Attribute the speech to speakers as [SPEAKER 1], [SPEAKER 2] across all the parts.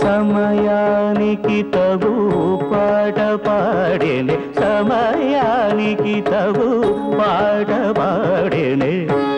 [SPEAKER 1] సమయానికి తగు పాట పాడేనే సమయానికి తగు పాట పాడేనే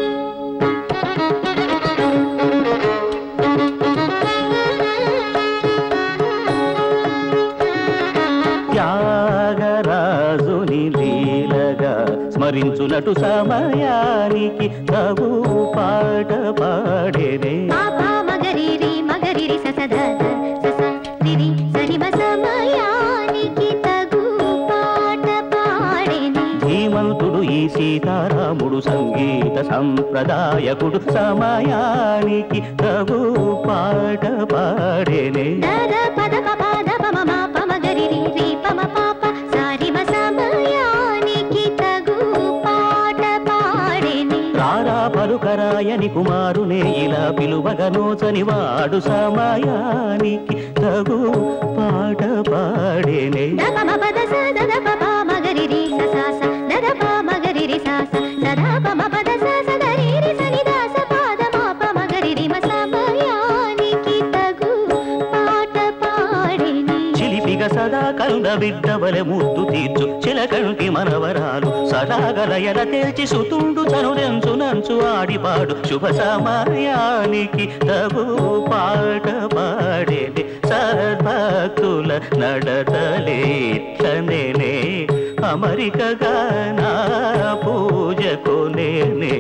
[SPEAKER 1] త్యాగరాజుని లీలగా స్మరించునటు సమయానికి తగు పాట పాడేనే
[SPEAKER 2] పాపా మగరిరి మగరిరి ససద సస రిరి సరిమ సమయానికి తగు పాట పాడేని
[SPEAKER 1] ధీమంతుడు ఈ సీతారాముడు సంగీత సంప్రదాయకుడు సమయానికి తగు పాట పాడేనే
[SPEAKER 2] దద పద పప దప మమ పమ గరిరి రి పమ పాప సారిమ సమయానికి తగు పాట పాడేని
[SPEAKER 1] రారా పలుకరాయని కుమారునే ఇలా పిలువగనోచని వాడు సమయానికి తగు పాట పాడేనే
[SPEAKER 2] దప మ పద స దద పప మగరిరి ససాస దద ప మగరిరి సాస సదా పమ పద స సదరిరి సని దాస పాద మా పమ గరిరి మ సమయానికి తగు పాట పాడేని
[SPEAKER 1] చిలిపిగ సదా కంద బిడ్డవలె ముద్దు తీర్చు చిలకంటి మనవరాలు సదాగలయల తేల్చి సుతుండు చనుదెంచు నంచు ఆడిపాడు శుభ సమయానికి తగు పాట పాడేది సద్భక్తుల నడతలేట్లనేనే అమరికగా నా పూజకు నేనే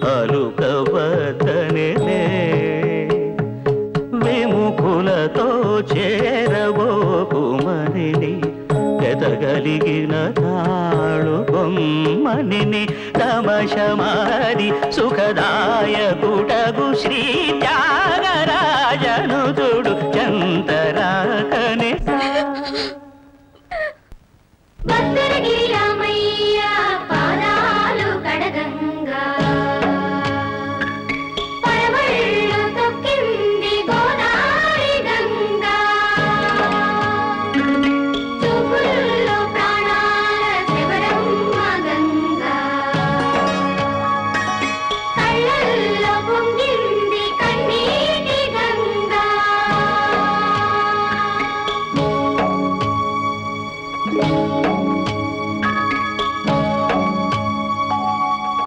[SPEAKER 1] అలుకవతనే విముఖులతో చేరబోకుమని ఎదగలిగిన తాళు కొమ్మని తమశమారి సుఖదాయకుటగు శ్రీ త్యాగ